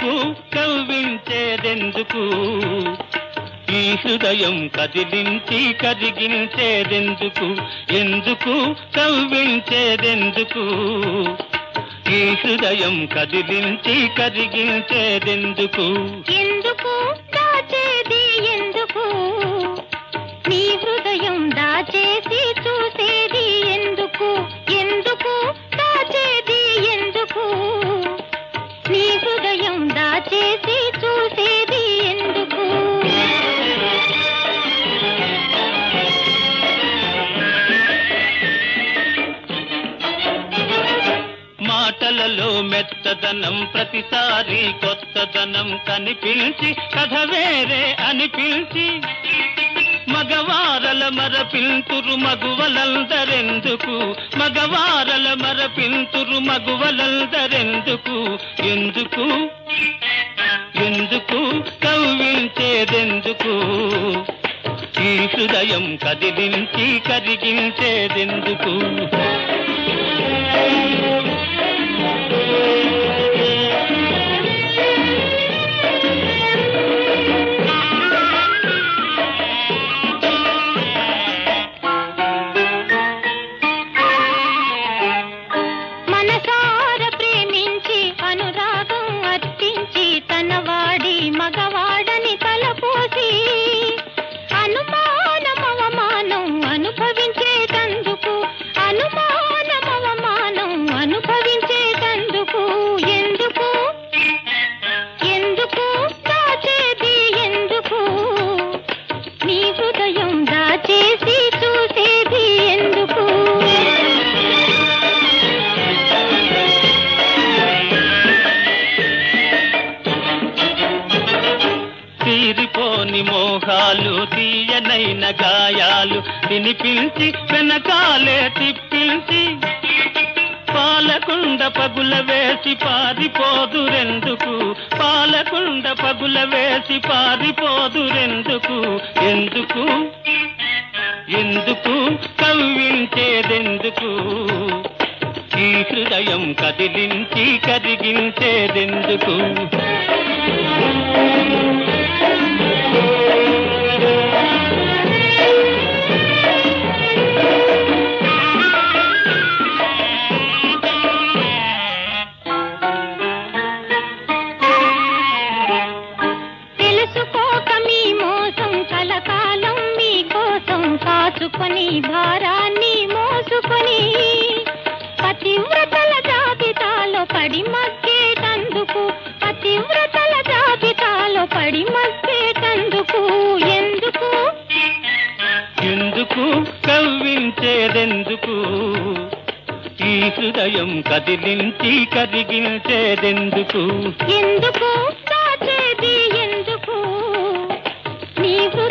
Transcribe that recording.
ఎందుకు కవ్వించేదెందుకు ఈ హృదయం కదిలించి కరిగించేదెందుకు ఎందుకు కవ్వించేదెందుకు ఈ హృదయం కదిలించి కరిగించేదెందుకు ఎందుకు దాచేది ఎందుకు నీ హృదయం దాచేసి చూసేది ఎందుకు ఎందుకు దాచేది ఎందుకు నీ హృదయం దాచేసి చూసేది ఎందుకు మాటలలో మెత్తదనం ప్రతిసారి కొత్తదనం కనిపించి కథ వేరే అనిపించి మగవారల మరపింతురు మగువలందరెందుకు మగవారల మరపింతురు మగువలందరెందుకు ఎందుకు ఎందుకు కవ్వించేదెందుకు ఈ హృదయం కదిలించి కరిగించేదెందుకు మనసార ప్రేమించి అనురాగం అర్పించి తన వాడి మగవాడని తలపోసి అనుమానం అవమానం అనుభవించేటందుకు అనుమానం అవమానం అనుభవించేటందుకు ఎందుకు ఎందుకు దాచేది ఎందుకు నీ హృదయం దాచేసి చూసేది ఎందుకు తీరిపోని మోహాలు తీయనైన గాయాలు వినిపించి వెనకాలే తిప్పించి పాలకుండ పగుల వేసి పారిపోదురెందుకు పాలకుండ పగుల వేసి పారిపోదురెందుకు ఎందుకు ఎందుకు కవ్వించేదెందుకు ఈ హృదయం కదిలించి కరిగించేదెందుకు తెలుసుకోక మీ మోసం కలకాలం మీ కోసం కాచుకొని భారాన్ని మోసుకొని పతివ్రతల జాబితాలో పడి మగ్గేటందుకు పతివ్రతల జాబితాలో పడి మగ్గేటందుకు ఎందుకు ఎందుకు కవ్వించేదెందుకు ఈ హృదయం కదిలించి కరిగించేదెందుకు ఎందుకు దాచేది ఎందుకు నీ హృదయం